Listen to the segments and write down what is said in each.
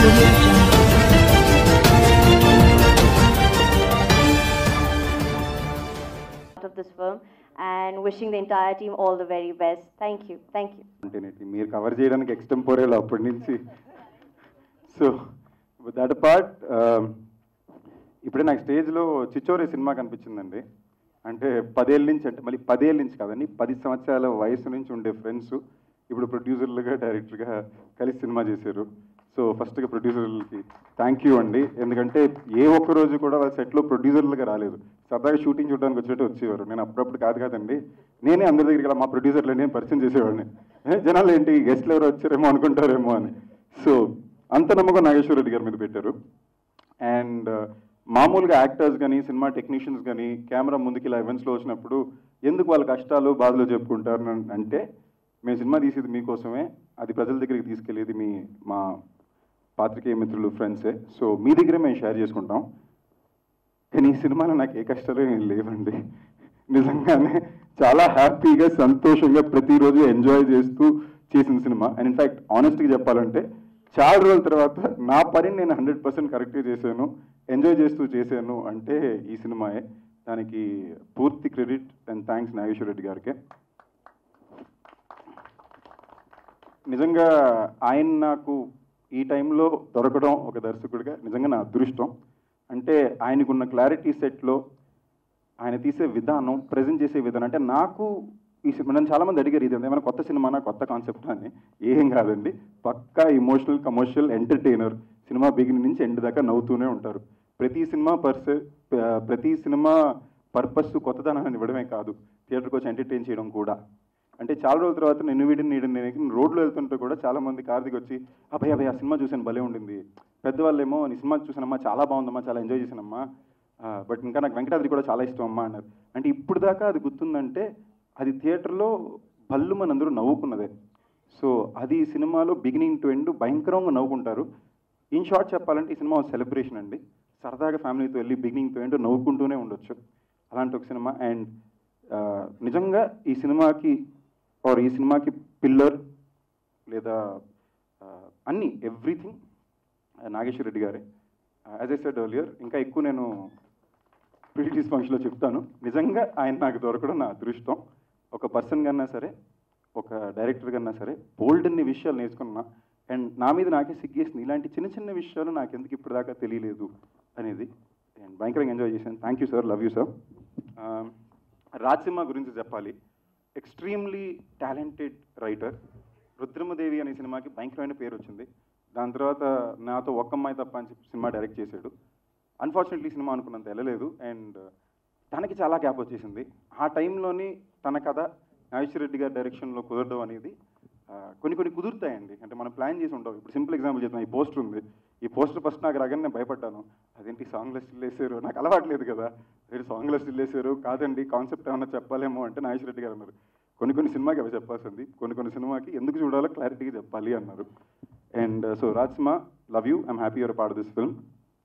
Audio Jungle. part of this film and wishing the entire team all the very best. Thank you. Thank you. Continuity మీరు cover చేయడానికి ఎక్స్టెంపోరేలో అప్పటి నుంచి so that part ఇప్పుడే నాకు స్టేజ్లో చిచ్చోరే సినిమా కనిపించిందండి అంటే పదేళ్ళ నుంచి అంటే మళ్ళీ పదేళ్ళ నుంచి కాదండి పది సంవత్సరాల వయసు నుంచి ఉండే ఫ్రెండ్స్ ఇప్పుడు ప్రొడ్యూసర్లుగా డైరెక్టర్గా కలిసి సినిమా చేశారు సో ఫస్ట్గా ప్రొడ్యూసర్లకి థ్యాంక్ యూ అండి ఎందుకంటే ఏ ఒక్క రోజు కూడా వాళ్ళ సెట్లో ప్రొడ్యూసర్లుగా రాలేదు సరదాగా షూటింగ్ చూడడానికి వచ్చినట్టు వచ్చేవారు నేను అప్పుడప్పుడు కాదు కాదండి నేనే అందరి దగ్గరికి వెళ్ళి మా ప్రొడ్యూసర్లు నేను పరిచయం చేసేవాడిని ఏ, జనాలు ఏంటి గెస్ట్లు ఎవరు వచ్చారేమో అనుకుంటారేమో అని సో అంత నమ్మకం నాగేశ్వర రెడ్డి గారి మీద పెట్టారు అండ్ మామూలుగా యాక్టర్స్ కానీ సినిమా టెక్నీషియన్స్ కానీ కెమెరా ముందుకి ఇలా ఈవెంట్స్లో వచ్చినప్పుడు ఎందుకు వాళ్ళ కష్టాలు బాధలు చెప్పుకుంటారు అని అంటే మేము సినిమా తీసేది మీకోసమే అది ప్రజల దగ్గరికి తీసుకెళ్ళేది మీ మా పాత్రికేయ మిత్రులు ఫ్రెండ్సే సో మీ దగ్గరే మేము షేర్ చేసుకుంటాం కానీ ఈ సినిమాలో నాకు ఏ కష్టాలు ఏం లేవండి నిజంగానే చాలా హ్యాపీగా సంతోషంగా ప్రతిరోజు ఎంజాయ్ చేస్తూ చేసిన సినిమా అండ్ ఇన్ఫ్యాక్ట్ ఆనెస్ట్గా చెప్పాలంటే చాలా రోజుల తర్వాత నా పనిని నేను హండ్రెడ్ పర్సెంట్ కరెక్ట్గా చేశాను ఎంజాయ్ చేస్తూ చేశాను అంటే ఈ సినిమాయే దానికి పూర్తి credit and thanks Nageswara Reddy గారికి నిజంగా ఆయన నాకు ఈ టైంలో దొరకడం ఒక దర్శకుడిగా నిజంగా నా అదృష్టం అంటే ఆయనకున్న క్లారిటీ సెట్లో ఆయన తీసే విధానం ప్రజెంట్ చేసే విధానం అంటే నాకు ఈ సినిమా నన్ను చాలామంది అడిగారు ఇది ఏమైనా కొత్త సినిమానా కొత్త కాన్సెప్ట్ అని ఏం కాదండి పక్కా emotional commercial entertainer cinema beginning నుంచి ఎండ్ దాకా నవ్వుతూనే ఉంటారు ప్రతి సినిమా పర్స ప్రతి సినిమా పర్పస్ కొత్తదనాన్ని ఇవ్వడమే కాదు థియేటర్కి వచ్చి ఎంటర్టైన్ చేయడం కూడా అంటే చాలా రోజుల తర్వాత నేను వీడిని నీడిని నేను రోడ్లో వెళ్తుంటే కూడా చాలా మంది కార్దికి వచ్చి అబ్బాయి అబ్బాయి ఆ సినిమా చూసాను భలే ఉండింది పెద్దవాళ్ళేమో నీ సినిమా చూసానమ్మా చాలా బాగుందమ్మా చాలా ఎంజాయ్ చేశానమ్మా బట్ ఇంకా నాకు వెంకటాద్రి కూడా చాలా ఇష్టం అమ్మా అన్నారు అంటే ఇప్పుడు దాకా అది గుర్తుందంటే అది థియేటర్లో భల్లు మన అందరూ నవ్వుకున్నదే సో అది ఈ సినిమాలో బిగినింగ్ టు ఎండ్ భయంకరంగా నవ్వుకుంటారు ఇన్ షార్ట్ చెప్పాలంటే ఈ సినిమా సెలబ్రేషన్ అండి సరదాగా ఫ్యామిలీతో వెళ్ళి బిగినింగ్ టు ఎండ్ నవ్వుకుంటూనే ఉండొచ్చు అలాంటి ఒక సినిమా అండ్ నిజంగా ఈ సినిమాకి ఆర్ ఈ సినిమాకి పిల్లర్ లేదా ఆ, అన్ని ఎవ్రీథింగ్ నాగేశ్వర రెడ్డి గారే యాజ్ ఐ సెడ్ ఎర్లియర్ ఇంకా ఎక్కువ నేను ప్రిటీస్ ఫంక్షన్లో చెప్తాను నిజంగా ఆయన నాకు దొరకడం నా అదృష్టం ఒక పర్సన్ కన్నా సరే ఒక డైరెక్టర్ కన్నా సరే బోల్డ్ అన్ని విషయాలు నేర్చుకున్నా అండ్ నా మీద నాకే సిగ్గేసింది ఇలాంటి చిన్న చిన్న విషయాలు నాకు ఎందుకు ఇప్పటిదాకా తెలియలేదు అనేది అండ్ భయంకరంగా ఎంజాయ్ చేశాను thank you sir love you sir Rajsimha గురించి చెప్పాలి ఎక్స్ట్రీమ్లీ టాలెంటెడ్ రైటర్ రుద్రమదేవి అనే సినిమాకి భయంకరమైన పేరు వచ్చింది దాని తర్వాత నాతో ఒక్క అమ్మాయి తప్ప అని చెప్పి సినిమా డైరెక్ట్ చేశాడు అన్ఫార్చునేట్లీ సినిమా అనుకున్నంత వెళ్ళలేదు అండ్ తనకి చాలా గ్యాప్ వచ్చేసింది ఆ టైంలోని తన కథ నాగేశ్వర రెడ్డి గారి డైరెక్షన్లో కుదరడం అనేది ఆ, కొన్ని కొన్ని కుదురుతాయండి అంటే మనం ప్లాన్ చేసి ఉంటాం ఇప్పుడు సింపుల్ ఎగ్జాంపుల్ చెప్తాను ఈ పోస్టర్ ఉంది ఈ పోస్టర్ ఫస్ట్ నాకు రాగానే నేను భయపడ్డాను అదేంటి సాంగ్లో స్టిల్ వేసారు నాకు అలవాట్లేదు కదా అదే సాంగ్లో స్టిల్ వేసారు కాదండి కాన్సెప్ట్ ఏమన్నా చెప్పాలేమో అంటే నాగేశ్వర రెడ్డి గారు అన్నారు కొన్ని కొన్ని సినిమాకి అవి చెప్పాల్సింది కొన్ని కొన్ని సినిమాకి ఎందుకు చూడాలో క్లారిటీగా చెప్పాలి అన్నారు and so Rajma love you I'm happy your part this film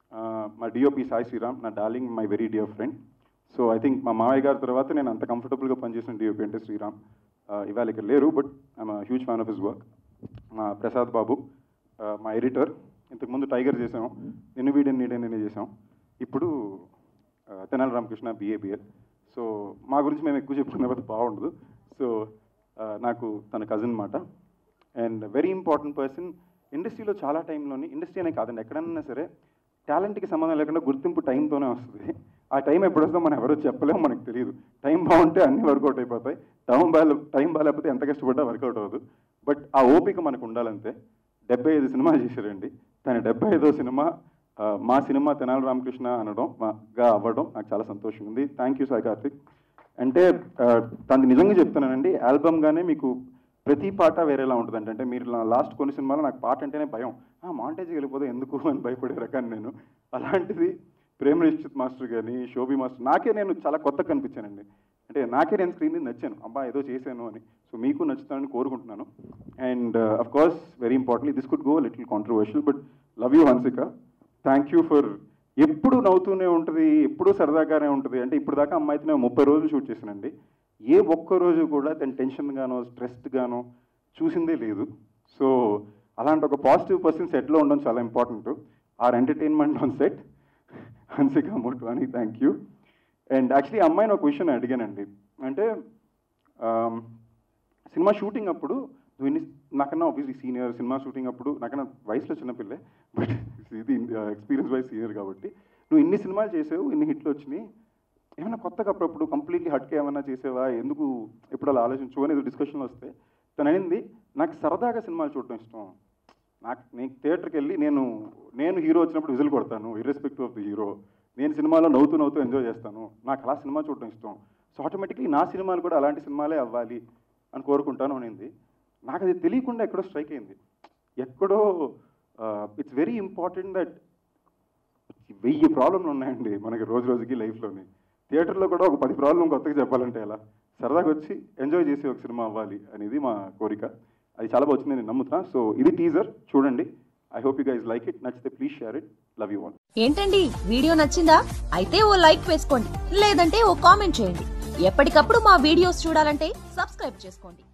మా డిఓపి సాయి శ్రీరామ్ నా darling my very dear friend so I think మా మావయ్య గారి తర్వాత నేను అంత కంఫర్టబుల్గా పనిచేసిన డిఓపి అంటే శ్రీరామ్ Uh, ఇవాళ ఇక్కడ లేరు but I'm huge fan of his work మా ప్రసాద్ బాబు uh, మా ఎడిటర్ ఇంతకుముందు టైగర్ చేసాం నిన్ను వీడియో నీడే నేనే చేసాం ఇప్పుడు uh, Tenali Ramakrishna BA BL so మా గురించి మేము ఎక్కువ చెప్పుకునే బాగుండదు సో నాకు తన కజిన్ మాట అండ్ వెరీ ఇంపార్టెంట్ పర్సన్ ఇండస్ట్రీలో చాలా టైంలోని ఇండస్ట్రీ అనే కాదండి ఎక్కడన్నా సరే టాలెంట్కి సంబంధం లేకుండా గుర్తింపు టైంతోనే వస్తుంది ఆ టైం ఎప్పుడు వస్తుందో మనం ఎవరో చెప్పలేము మనకు తెలియదు టైం బాగుంటే అన్నీ వర్కౌట్ అయిపోతాయి టైం బాగా టైం బాగాలేకపోతే ఎంత కష్టపడ్డా వర్కౌట్ అవ్వదు బట్ ఆ ఓపిక మనకు ఉండాలంతే డెబ్బై ఐదు సినిమాలు చేశారండి తన డెబ్బై ఐదో సినిమా ఆ, మా సినిమా తెనాలి రామకృష్ణ అనడం మాగా అవ్వడం నాకు చాలా సంతోషంగా ఉంది థ్యాంక్ యూ సాయి కార్తిక్ అంటే ఆ, తనది నిజంగా చెప్తున్నానండి ఆల్బమ్గానే మీకు ప్రతి పాట వేరేలా ఉంటుంది అంటే మీరు లాస్ట్ కొన్ని సినిమాలో నాకు పాట అంటేనే భయం ఆ మాంటేజ్కి వెళ్ళిపోతే ఎందుకు అని భయపడే రకాన్ని నేను అలాంటిది ప్రేమ నిశ్చిత్ మాస్టర్ కానీ శోభి మాస్టర్ నాకే నేను చాలా కొత్తగా కనిపించానండి అంటే నాకే నేను స్క్రీన్ మీద నచ్చాను అబ్బా ఏదో చేశాను అని సో మీకు నచ్చుతానని కోరుకుంటున్నాను and of course very importantly this could go little controversial but love you Hansika thank you for ఎప్పుడు నవ్వుతూనే ఉంటుంది ఎప్పుడు సరదాగానే ఉంటుంది అంటే ఇప్పుడు దాకా అమ్మాయితో నేను ముప్పై రోజులు షూట్ చేశానండి ఏ ఒక్క రోజు కూడా తను టెన్షన్ గానో స్ట్రెస్డ్ గానో చూసిందే లేదు సో అలాంటి ఒక పాజిటివ్ పర్సన్ సెట్లో ఉండడం చాలా important or entertainment on set Hansika Motwani thank you and actually అమ్మాయిని ఒక విషయం అడిగానండి అంటే ఆమ్, సినిమా షూటింగ్ అప్పుడు నువ్వు ఇన్ని నాకన్నా ఆబ్వియస్లీ సీనియర్ సినిమా షూటింగ్ అప్పుడు నాకన్నా వయసులో చిన్నపిల్లే బట్ ఇది ఎక్స్పీరియన్స్ వైజ్ సీనియర్ కాబట్టి నువ్వు ఇన్ని సినిమాలు చేసావు ఇన్ని హిట్లు వచ్చినాయి ఏమైనా కొత్తగా అప్పుడప్పుడు కంప్లీట్లీ హట్కే ఏమైనా చేసేవా ఎందుకు ఎప్పుడు అలా ఆలోచించు అనేది డిస్కషన్లో వస్తే తను అనింది నాకు సరదాగా సినిమాలు చూడటం ఇష్టం నాకు నేను థియేటర్కి వెళ్ళి నేను నేను హీరో వచ్చినప్పుడు విజిల్ కొడతాను ఇర్రెస్పెక్టివ్ ఆఫ్ ది హీరో నేను సినిమాలో నవ్వుతూ నవ్వుతూ ఎంజాయ్ చేస్తాను నాకు అలా సినిమా చూడటం ఇష్టం సో ఆటోమేటిక్లీ నా సినిమాలు కూడా అలాంటి సినిమాలే అవ్వాలి అని కోరుకుంటాను అనింది నాకు అది తెలియకుండా ఎక్కడో స్ట్రైక్ అయింది ఎక్కడో ఇట్స్ వెరీ ఇంపార్టెంట్ దట్ వెయ్యి ప్రాబ్లంలు ఉన్నాయండి మనకి రోజు రోజుకి లైఫ్లోని థియేటర్లో కూడా ఒక పది ప్రాబ్లం కొత్తగా చెప్పాలంటే ఎలా సరదాగా వచ్చి ఎంజాయ్ చేసి ఒక సినిమా అవ్వాలి అనేది మా కోరిక అది చాలా బాగా వచ్చింది నేను నమ్ముతున్నా సో ఇది టీజర్ చూడండి I hope you guys like it నచ్చితే please share it love you all ఏంటండి వీడియో నచ్చిందా అయితే ఓ లైక్ వేసుకోండి లేదంటే ఓ కామెంట్ చేయండి ఎప్పటికప్పుడు మా వీడియోస్ చూడాలంటే సబ్స్క్రైబ్ చేసుకోండి